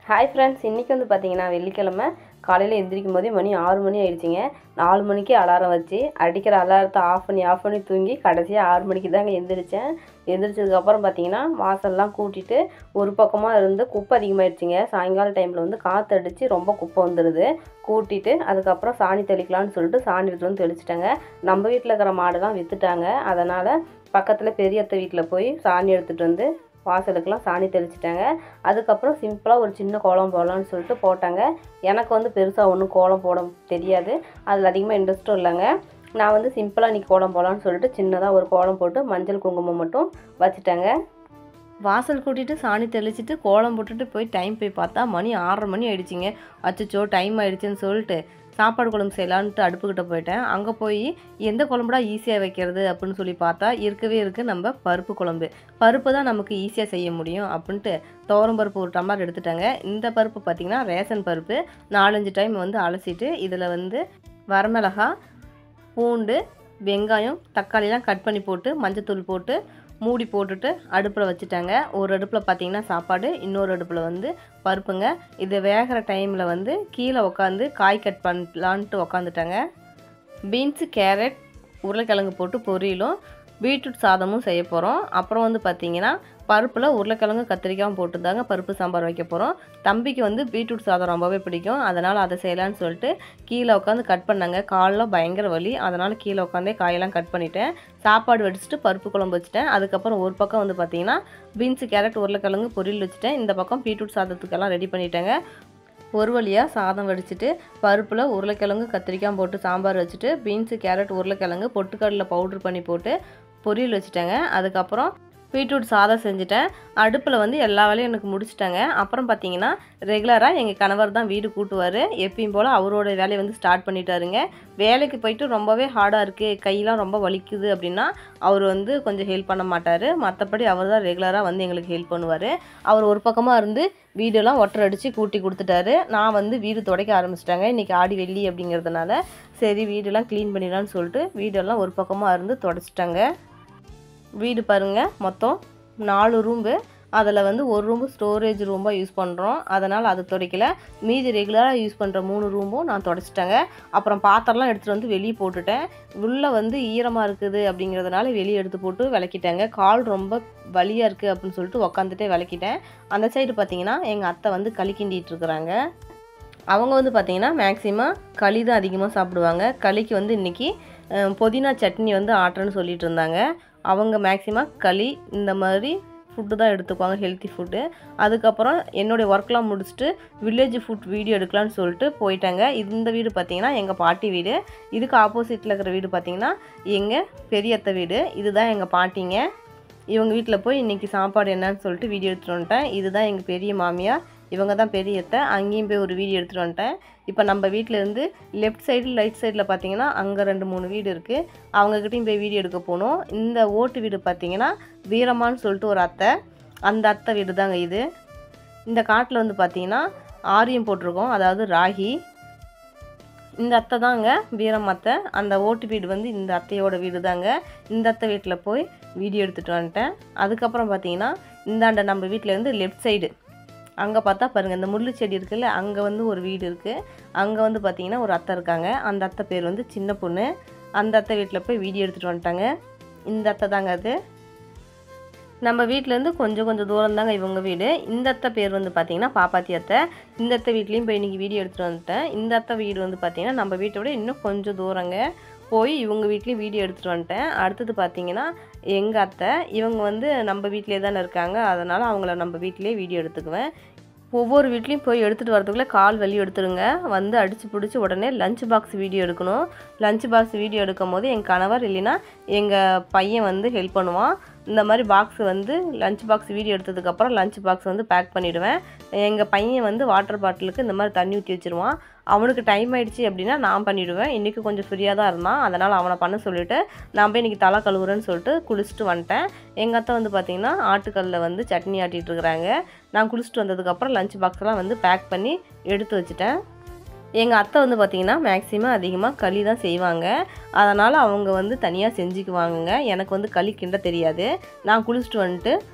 hi friends இன்றைக்கி வந்து பார்த்தீங்கன்னா வெள்ளிக்கிழமை காலையில் எந்திரிக்கும் போதே மணி ஆறு மணி ஆயிடுச்சுங்க நாலு மணிக்கு அலாரம் வச்சு அடிக்கிற அலாரத்தை ஆஃப் பண்ணி ஆஃப் பண்ணி தூங்கி கடைசியாக ஆறு மணிக்கு தாங்க எந்திரிச்சேன் எந்திரிச்சதுக்கப்புறம் பார்த்தீங்கன்னா வாசல்லாம் கூட்டிட்டு ஒரு பக்கமாக இருந்து குப்பை அதிகமாகிடுச்சிங்க சாயங்கால டைமில் வந்து காற்று அடித்து ரொம்ப குப்பை வந்துடுது கூட்டிட்டு அதுக்கப்புறம் சாணி தெளிக்கலாம்னு சொல்லிட்டு சாணி எடுத்துட்டு வந்து தெளிச்சிட்டாங்க நம்ம வீட்டில் இருக்கிற மாடெல்லாம் விற்றுட்டாங்க அதனால் பக்கத்தில் பெரியத்த வீட்டில் போய் சாணி எடுத்துகிட்டு வந்து வாசலுக்கெல்லாம் சாணி தெளிச்சிட்டாங்க அதுக்கப்புறம் சிம்பிளாக ஒரு சின்ன கோலம் போடலான்னு சொல்லிட்டு போட்டாங்க எனக்கு வந்து பெருசாக ஒன்றும் கோலம் போட தெரியாது அதில் அதிகமாக இன்ட்ரெஸ்ட்டும் இல்லைங்க நான் வந்து சிம்பிளாக இன்றைக்கி கோலம் போடலான்னு சொல்லிட்டு சின்னதாக ஒரு கோலம் போட்டு மஞ்சள் குங்குமம் மட்டும் வச்சுட்டேங்க வாசல் கூட்டிட்டு சாணி தெளிச்சிட்டு கோலம் போட்டுட்டு போய் டைம் போய் பார்த்தா மணி ஆறரை மணி ஆயிடுச்சிங்க அச்சச்சோ டைம் ஆயிடுச்சுன்னு சொல்லிட்டு சாப்பாடு குழம்பு செய்யலான்ட்டு அடுப்புக்கிட்ட போயிட்டேன் அங்கே போய் எந்த குழம்புடா ஈஸியாக வைக்கிறது அப்படின்னு சொல்லி பார்த்தா இருக்கவே இருக்குது நம்ம பருப்பு குழம்பு பருப்பு தான் நமக்கு ஈஸியாக செய்ய முடியும் அப்படின்ட்டு துவரம் பருப்பு ஒரு டம்ளர் எடுத்துட்டாங்க இந்த பருப்பு பார்த்திங்கன்னா ரேஷன் பருப்பு நாலஞ்சு டைம் வந்து அலசிட்டு இதில் வந்து வரமிளகா பூண்டு வெங்காயம் தக்காளிலாம் கட் பண்ணி போட்டு மஞ்சத்தூள் போட்டு மூடி போட்டுட்டு அடுப்பில் வச்சுட்டாங்க ஒரு அடுப்பில் பார்த்தீங்கன்னா சாப்பாடு இன்னொரு அடுப்பில் வந்து பருப்புங்க இது வேகிற டைமில் வந்து கீழே உட்காந்து காய் கட் பண்ணலான்ட்டு உக்காந்துட்டாங்க பீன்ஸு கேரட் உருளைக்கிழங்கு போட்டு பொரியலும் பீட்ரூட் சாதமும் செய்ய போகிறோம் அப்புறம் வந்து பார்த்திங்கன்னா பருப்பில் உருளைக்கிழங்கு கத்திரிக்காயும் போட்டு தாங்க பருப்பு சாம்பார் வைக்க போகிறோம் தம்பிக்கு வந்து பீட்ரூட் சாதம் ரொம்பவே பிடிக்கும் அதனால் அதை செய்யலான்னு சொல்லிட்டு கீழே உட்காந்து கட் பண்ணாங்க காலில் பயங்கர வலி அதனால் கீழே உட்காந்தே காயெல்லாம் கட் பண்ணிட்டேன் சாப்பாடு வடிச்சிட்டு பருப்பு குழம்பு வச்சுட்டேன் அதுக்கப்புறம் ஒரு பக்கம் வந்து பார்த்திங்கன்னா பீன்ஸு கேரட் உருளைக்கிழங்கு பொரியல் வச்சுட்டேன் இந்த பக்கம் பீட்ரூட் சாதத்துக்கெல்லாம் ரெடி பண்ணிட்டேங்க ஒரு வழியாக சாதம் வடிச்சிட்டு பருப்பில் உருளைக்கிழங்கு கத்திரிக்காய் போட்டு சாம்பார் வச்சுட்டு பீன்ஸு கேரட் உருளைக்கிழங்கு பொட்டுக்கடலை பவுட்ரு பண்ணி போட்டு பொரியல் வச்சுட்டேங்க அதுக்கப்புறம் பீட்ரூட் சாதம் செஞ்சுட்டேன் அடுப்பில் வந்து எல்லா வேலையும் எனக்கு முடிச்சிட்டாங்க அப்புறம் பார்த்தீங்கன்னா ரெகுலராக எங்கள் கணவர் தான் வீடு கூட்டுவார் எப்பயும் போல் அவரோட வேலையை வந்து ஸ்டார்ட் பண்ணிட்டாருங்க வேலைக்கு போயிட்டு ரொம்பவே ஹார்டாக இருக்குது கையெல்லாம் ரொம்ப வலிக்குது அப்படின்னா அவர் வந்து கொஞ்சம் ஹெல்ப் பண்ண மாட்டார் மற்றபடி அவர் தான் ரெகுலராக வந்து எங்களுக்கு ஹெல்ப் பண்ணுவார் அவர் ஒரு பக்கமாக இருந்து வீடெல்லாம் ஒட்டரை அடித்து கூட்டி கொடுத்துட்டாரு நான் வந்து வீடு துடைக்க ஆரம்பிச்சிட்டாங்க இன்றைக்கி ஆடி வெள்ளி அப்படிங்கிறதுனால சரி வீடெல்லாம் க்ளீன் பண்ணிடலான்னு சொல்லிட்டு வீடெல்லாம் ஒரு பக்கமாக இருந்து தொடச்சிட்டாங்க வீடு பாருங்கள் மொத்தம் நாலு ரூம்பு அதில் வந்து ஒரு ரூம்பு ஸ்டோரேஜ் ரூம்பாக யூஸ் பண்ணுறோம் அதனால் அது துடைக்கல மீதி ரெகுலராக யூஸ் பண்ணுற மூணு ரூமும் நான் தொடச்சிட்டேங்க அப்புறம் பாத்திரம்லாம் எடுத்துகிட்டு வந்து வெளியே போட்டுட்டேன் உள்ளே வந்து ஈரமாக இருக்குது அப்படிங்கிறதுனால வெளியே எடுத்து போட்டு விளக்கிட்டேங்க கால் ரொம்ப வலியாக இருக்குது அப்படின்னு சொல்லிட்டு உக்காந்துட்டே விளக்கிட்டேன் அந்த சைடு பார்த்தீங்கன்னா எங்கள் அத்தை வந்து களி கிண்டிட்டு இருக்கிறாங்க அவங்க வந்து பார்த்திங்கன்னா மேக்ஸிமம் களி தான் அதிகமாக சாப்பிடுவாங்க களிக்கு வந்து இன்றைக்கி புதினா சட்னி வந்து ஆட்டுறேன்னு சொல்லிட்டு இருந்தாங்க அவங்க மேக்ஸிமம் களி இந்த மாதிரி ஃபுட்டு தான் எடுத்துக்குவாங்க ஹெல்த்தி ஃபுட்டு அதுக்கப்புறம் என்னுடைய ஒர்க்லாம் முடிச்சுட்டு வில்லேஜ் ஃபுட் வீடியோ எடுக்கலான்னு சொல்லிட்டு போயிட்டாங்க இந்த வீடு பார்த்திங்கன்னா எங்கள் பாட்டி வீடு இதுக்கு ஆப்போசிட்டில் இருக்கிற வீடு பார்த்திங்கன்னா எங்கள் பெரியத்த வீடு இதுதான் எங்கள் பாட்டிங்க இவங்க வீட்டில் போய் இன்றைக்கி சாப்பாடு என்னன்னு சொல்லிட்டு வீடியோ எடுத்துகிட்டு வந்துட்டேன் இதுதான் எங்கள் பெரிய மாமியார் இவங்க தான் பெரியத்த அங்கேயும் போய் ஒரு வீடியோ எடுத்துகிட்டு வந்துட்டேன் இப்போ நம்ம வீட்டிலேருந்து லெஃப்ட் சைடு ரைட் சைடில் பார்த்தீங்கன்னா அங்கே ரெண்டு மூணு வீடு இருக்குது அவங்கக்கிட்டையும் போய் வீடியோ எடுக்க போகணும் இந்த ஓட்டு வீடு பார்த்தீங்கன்னா வீரமான்னு சொல்லிட்டு ஒரு அத்தை அந்த அத்தை வீடு தாங்க இது இந்த காட்டில் வந்து பார்த்தீங்கன்னா ஆரியம் போட்டிருக்கோம் அதாவது ராகி இந்த அத்தை தாங்க வீரம் அத்தை அந்த ஓட்டு வீடு வந்து இந்த அத்தையோட வீடு தாங்க இந்த அத்தை வீட்டில் போய் வீடியோ எடுத்துகிட்டு வந்துட்டேன் அதுக்கப்புறம் பார்த்தீங்கன்னா இந்தாண்ட நம்ம வீட்டிலேருந்து லெஃப்ட் சைடு அங்கே பார்த்தா பாருங்கள் இந்த முள்ளு செடி இருக்குல்ல அங்கே வந்து ஒரு வீடு இருக்குது அங்கே வந்து பார்த்தீங்கன்னா ஒரு அத்தை இருக்காங்க அந்த அத்தை பேர் வந்து சின்ன பொண்ணு அந்த அத்தை வீட்டில் போய் வீடியோ எடுத்துகிட்டு வந்துட்டாங்க இந்த அத்தை தாங்க அது நம்ம வீட்டிலேருந்து கொஞ்சம் கொஞ்சம் தூரம் தாங்க இவங்க வீடு இந்த அத்தை பேர் வந்து பார்த்தீங்கன்னா பாப்பாத்தி அத்தை இந்த அத்தை வீட்லேயும் போய் இன்றைக்கி வீடியோ எடுத்துகிட்டு வந்துட்டேன் இந்த அத்தை வீடு வந்து பார்த்தீங்கன்னா நம்ம வீட்டை விட இன்னும் கொஞ்சம் தூரங்க போய் இவங்க வீட்லேயும் வீடியோ எடுத்துகிட்டு வந்துட்டேன் அடுத்தது பார்த்தீங்கன்னா எங்கள் அத்தை இவங்க வந்து நம்ம வீட்டிலே தானே இருக்காங்க அதனால் அவங்கள நம்ம வீட்டிலே வீடியோ எடுத்துக்குவேன் ஒவ்வொரு வீட்லேயும் போய் எடுத்துகிட்டு வரதுக்குள்ளே கால் வலி எடுத்துருங்க வந்து அடித்து பிடிச்சி உடனே லஞ்ச் பாக்ஸ் வீடியோ எடுக்கணும் லஞ்ச் பாக்ஸ் வீடியோ எடுக்கும் போது என் கணவர் இல்லைன்னா எங்கள் பையன் வந்து ஹெல்ப் பண்ணுவான் இந்த மாதிரி பாக்ஸ் வந்து லஞ்ச் பாக்ஸ் வீடியோ எடுத்ததுக்கப்புறம் லஞ்ச் பாக்ஸ் வந்து பேக் பண்ணிவிடுவேன் எங்கள் பையன் வந்து வாட்டர் பாட்டிலுக்கு இந்த மாதிரி தண்ணி ஊற்றி வச்சுருவான் அவனுக்கு டைம் ஆயிடுச்சு அப்படின்னா நான் பண்ணிவிடுவேன் இன்றைக்கி கொஞ்சம் ஃப்ரீயாக தான் இருந்தான் அதனால் அவனை பண்ண சொல்லிவிட்டு நான் போய் இன்றைக்கி தலை கழுவுறேன்னு சொல்லிட்டு குளிச்சுட்டு வந்துட்டேன் எங்கள் அத்தை வந்து பார்த்திங்கன்னா ஆட்டுக்கல்லில் வந்து சட்னி ஆட்டிகிட்டு இருக்கிறாங்க நான் குளிச்சுட்டு வந்ததுக்கப்புறம் லஞ்ச் பாக்ஸ்லாம் வந்து பேக் பண்ணி எடுத்து வச்சுட்டேன் எங்கள் அத்தை வந்து பார்த்திங்கன்னா மேக்ஸிமம் அதிகமாக களி தான் செய்வாங்க அதனால் அவங்க வந்து தனியாக செஞ்சுக்குவாங்கங்க எனக்கு வந்து களி கிண்ட தெரியாது நான் குளிச்சுட்டு வந்துட்டு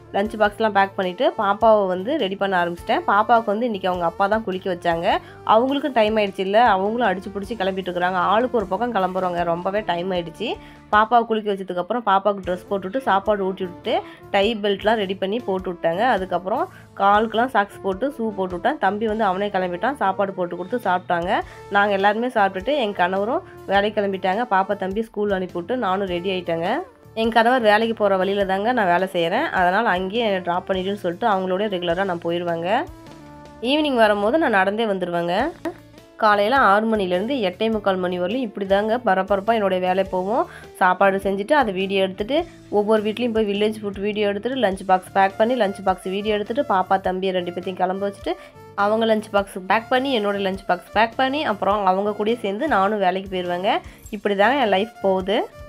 லஞ்ச் பாக்ஸ்லாம் பேக் பண்ணிவிட்டு பாப்பாவை வந்து ரெடி பண்ண ஆரம்பிச்சிட்டேன் பாப்பாவுக்கு வந்து இன்றைக்கி அவங்க அப்பா தான் குளிக்க வச்சாங்க அவங்களுக்கும் டைம் ஆயிடுச்சு இல்லை அவங்களும் அடிச்சு பிடிச்சி கிளம்பிட்டு இருக்கிறாங்க ஆளுக்கு ஒரு பக்கம் கிளம்புறவங்க ரொம்பவே டைம் ஆயிடுச்சு பாப்பாவை குளிக்க வச்சதுக்கப்புறம் பாப்பாவுக்கு ட்ரெஸ் போட்டுவிட்டு சாப்பாடு ஊட்டி விட்டு டை பெல்ட்லாம் ரெடி பண்ணி போட்டு விட்டாங்க அதுக்கப்புறம் காலுக்கெலாம் சாக்ஸ் போட்டு ஷூ போட்டு விட்டேன் தம்பி வந்து அவனே கிளம்பிட்டான் சாப்பாடு போட்டு கொடுத்து சாப்பிட்டாங்க நாங்கள் எல்லாருமே சாப்பிட்டுட்டு என் கணவரும் வேலைக்கு கிளம்பிட்டாங்க பாப்பா தம்பி ஸ்கூல் அனுப்பிவிட்டு நானும் ரெடி ஆகிட்டேங்க என் கணவர் வேலைக்கு போகிற வழியில் தாங்க நான் வேலை செய்கிறேன் அதனால் அங்கேயே என்னை ட்ராப் பண்ணிட்டுன்னு சொல்லிட்டு அவங்களோட ரெகுலராக நான் போயிடுவேங்க ஈவினிங் வரும்போது நான் நடந்தே வந்துடுவேங்க காலையில் ஆறு மணிலேருந்து எட்டே முக்கால் மணி வரலையும் இப்படி தாங்க பரபரப்பாக என்னுடைய வேலை போவோம் சாப்பாடு செஞ்சுட்டு அதை வீடியோ எடுத்துகிட்டு ஒவ்வொரு வீட்லேயும் போய் வில்லேஜ் ஃபுட் வீடியோ எடுத்துகிட்டு லஞ்ச் பாக்ஸ் பேக் பண்ணி லஞ்ச் பாக்ஸ் வீடியோ எடுத்துகிட்டு பாப்பா தம்பி ரெண்டு பேர்த்தையும் கிளம்ப வச்சுட்டு அவங்க லஞ்ச் பாக்ஸ் பேக் பண்ணி என்னோடய லஞ்ச் பாக்ஸ் பேக் பண்ணி அப்புறம் அவங்க கூடயே சேர்ந்து நானும் வேலைக்கு போயிடுவேங்க இப்படி தாங்க என் லைஃப் போகுது